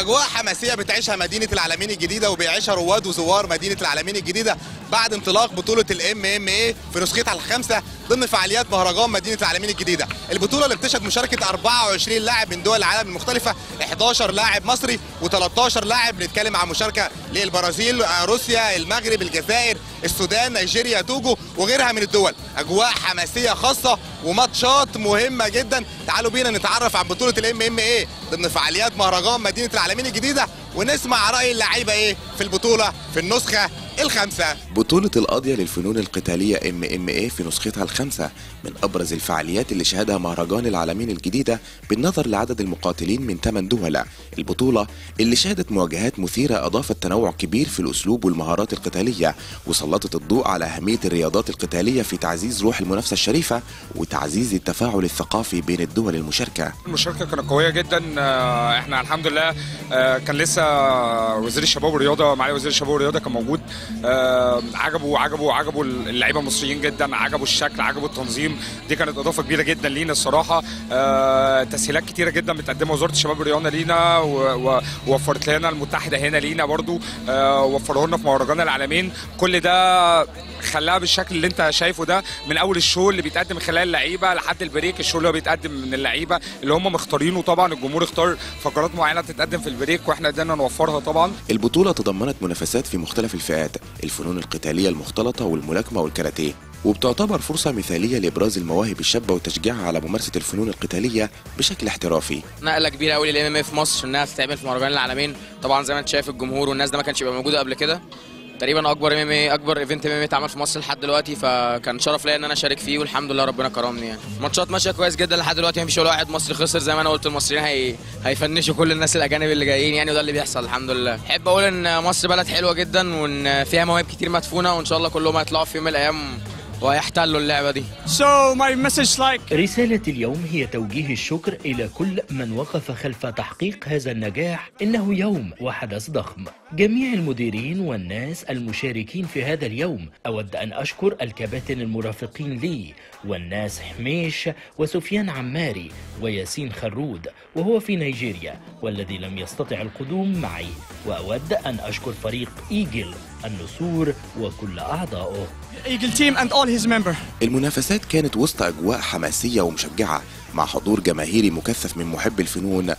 اجواء حماسيه بتعيشها مدينه العلمين الجديده وبيعيشها رواد وزوار مدينه العلمين الجديده بعد انطلاق بطوله الام ام اي في نسختها الخامسه ضمن فعاليات مهرجان مدينه العلمين الجديده البطوله اللي بتشهد مشاركه 24 لاعب من دول العالم المختلفه 11 لاعب مصري و13 لاعب بنتكلم عن مشاركه للبرازيل روسيا المغرب الجزائر السودان نيجيريا توجو وغيرها من الدول اجواء حماسيه خاصه وماتشات مهمه جدا تعالوا بينا نتعرف عن بطوله الام ام اي ضمن فعاليات مهرجان مدينه العالمين الجديده ونسمع راي اللعيبه ايه في البطوله في النسخه الخامسه بطولة القاضية للفنون القتالية ام ام اي في نسختها الخامسة من ابرز الفعاليات اللي شهدها مهرجان العالمين الجديدة بالنظر لعدد المقاتلين من 8 دول البطولة اللي شهدت مواجهات مثيرة اضافت تنوع كبير في الاسلوب والمهارات القتالية وسلطت الضوء على اهمية الرياضات القتالية في تعزيز روح المنافسة الشريفة وتعزيز التفاعل الثقافي بين الدول المشاركة المشاركه كانت قويه جدا آه، احنا الحمد لله آه، كان لسه وزير الشباب والرياضه معالي وزير الشباب والرياضه كان موجود آه، عجبوا عجبوا عجبوا اللعيبه المصريين جدا عجبوا الشكل عجبوا التنظيم دي كانت اضافه كبيره جدا لينا الصراحه آه، تسهيلات كتيره جدا بتقدمها وزاره الشباب والرياضه لينا و- و- ووفرت لنا المتحده هنا لينا برضو آه، وفروه لنا في مهرجان العالمين كل ده خلاها بالشكل اللي انت شايفه ده من اول الشو اللي بيتقدم من خلال اللعيبه لحد البريك الشو اللي هو بيتقدم من اللعيبه اللي هم مختارينه طبعا الجمهور اختار فقرات معينه تتقدم في البريك واحنا قدرنا نوفرها طبعا البطولة تضمنت منافسات في مختلف الفئات الفنون القتالية المختلطة والملاكمة والكاراتيه وبتعتبر فرصة مثالية لإبراز المواهب الشابة وتشجيعها على ممارسة الفنون القتالية بشكل احترافي نقله كبيره قوي للام ام في مصر انها تتعمل في مهرجان العالمين طبعا زي ما انت شايف الجمهور والناس ده ما كانش يبقى موجوده قبل كده تقريبا اكبر ام ام اكبر ايفنت ام ام اتعمل في مصر لحد دلوقتي فكان شرف ليا ان انا اشارك فيه والحمد لله ربنا كرمني يعني ماتشات ماشيه كويس جدا لحد دلوقتي مفيش ولا واحد مصري خسر زي ما انا قلت المصريين هي... هيفنشوا كل الناس الاجانب اللي جايين يعني وده اللي بيحصل الحمد لله احب اقول ان مصر بلد حلوه جدا وان فيها مواهب كتير مدفونه وان شاء الله كلهم هيطلعوا في يوم من الايام وهيحتلوا اللعبه دي So my message like رسالة اليوم هي توجيه الشكر إلى كل من وقف خلف تحقيق هذا النجاح إنه يوم وحدث ضخم جميع المديرين والناس المشاركين في هذا اليوم أود أن أشكر الكباتن المرافقين لي والناس حميش وسفيان عماري وياسين خرود وهو في نيجيريا والذي لم يستطع القدوم معي وأود أن أشكر فريق إيجل النسور وكل أعضائه Eagle team and all his member. المنافسات كانت وسط أجواء حماسية ومشجعة مع حضور جماهيري مكثف من محب الفنون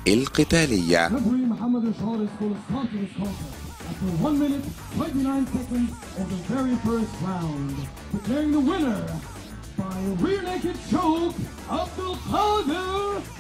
القتالية Referee Muhammad Rashad is full of confidence conquer after 1 minute 29 seconds of the very first round. Declaring the winner by rear naked choke, Abdul Qadir